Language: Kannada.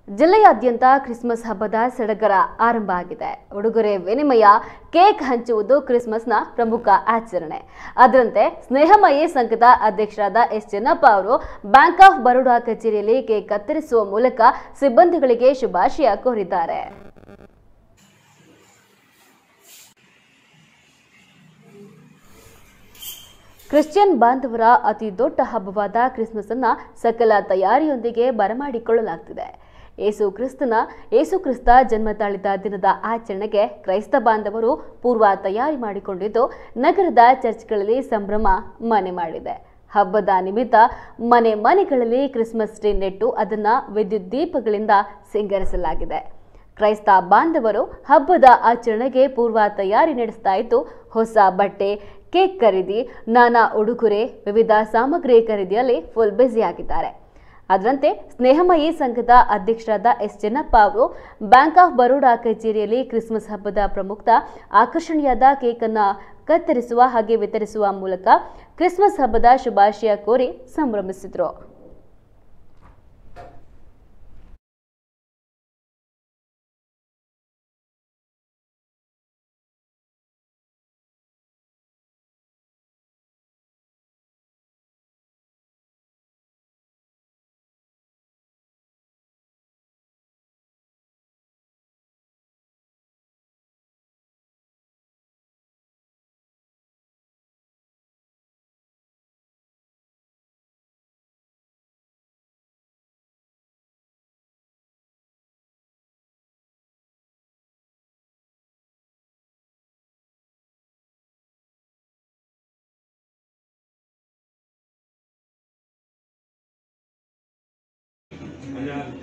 ಜಿಲ್ಲೆಯಾದ್ಯಂತ ಕ್ರಿಸ್ಮಸ್ ಹಬ್ಬದ ಸಡಗರ ಆರಂಭ ಆಗಿದೆ ಉಡುಗೊರೆ ವಿನಿಮಯ ಕೇಕ್ ಹಂಚುವುದು ಕ್ರಿಸ್ಮಸ್ನ ಪ್ರಮುಖ ಆಚರಣೆ ಅದರಂತೆ ಸ್ನೇಹಮಯಿ ಸಂಘದ ಅಧ್ಯಕ್ಷರಾದ ಎಸ್ ಚೆನ್ನಪ್ಪ ಅವರು ಬ್ಯಾಂಕ್ ಆಫ್ ಬರೋಡಾ ಕಚೇರಿಯಲ್ಲಿ ಕೇಕ್ ಕತ್ತರಿಸುವ ಮೂಲಕ ಸಿಬ್ಬಂದಿಗಳಿಗೆ ಶುಭಾಶಯ ಕೋರಿದ್ದಾರೆ ಕ್ರಿಶ್ಚಿಯನ್ ಬಾಂಧವರ ಅತಿ ದೊಡ್ಡ ಹಬ್ಬವಾದ ಕ್ರಿಸ್ಮಸ್ ಅನ್ನ ಸಕಲ ತಯಾರಿಯೊಂದಿಗೆ ಬರಮಾಡಿಕೊಳ್ಳಲಾಗ್ತಿದೆ ಏಸು ಕ್ರಿಸ್ತನ ಏಸು ಕ್ರಿಸ್ತ ಜನ್ಮ ತಾಳಿದ ದಿನದ ಆಚರಣೆಗೆ ಕ್ರೈಸ್ತ ಬಾಂಧವರು ಪೂರ್ವ ತಯಾರಿ ಮಾಡಿಕೊಂಡಿದ್ದು ನಗರದ ಚರ್ಚ್ಗಳಲ್ಲಿ ಸಂಭ್ರಮ ಮನೆ ಮಾಡಿದೆ ಹಬ್ಬದ ನಿಮಿತ್ತ ಮನೆ ಮನೆಗಳಲ್ಲಿ ಕ್ರಿಸ್ಮಸ್ ಟ್ರೀ ನೆಟ್ಟು ಅದನ್ನ ವಿದ್ಯುತ್ ದೀಪಗಳಿಂದ ಸಿಂಗರಿಸಲಾಗಿದೆ ಕ್ರೈಸ್ತ ಬಾಂಧವರು ಹಬ್ಬದ ಆಚರಣೆಗೆ ಪೂರ್ವ ತಯಾರಿ ನಡೆಸ್ತಾ ಇದ್ದು ಹೊಸ ಬಟ್ಟೆ ಕೇಕ್ ಖರೀದಿ ನಾನಾ ಉಡುಗೊರೆ ವಿವಿಧ ಸಾಮಗ್ರಿ ಖರೀದಿಯಲ್ಲಿ ಫುಲ್ ಬ್ಯುಸಿಯಾಗಿದ್ದಾರೆ ಅದರಂತೆ ಸ್ನೇಹಮಯಿ ಸಂಘದ ಅಧ್ಯಕ್ಷರಾದ ಎಸ್ ಚೆನ್ನಪ್ಪ ಅವರು ಬ್ಯಾಂಕ್ ಆಫ್ ಬರೋಡಾ ಕಚೇರಿಯಲ್ಲಿ ಕ್ರಿಸ್ಮಸ್ ಹಬ್ಬದ ಪ್ರಮುಖ ಆಕರ್ಷಣೀಯಾದ ಕೇಕ್ ಅನ್ನ ಕತ್ತರಿಸುವ ಹಾಗೆ ವಿತರಿಸುವ ಮೂಲಕ ಕ್ರಿಸ್ಮಸ್ ಹಬ್ಬದ ಶುಭಾಶಯ ಕೋರಿ ಸಂಭ್ರಮಿಸಿದ್ರು Allá.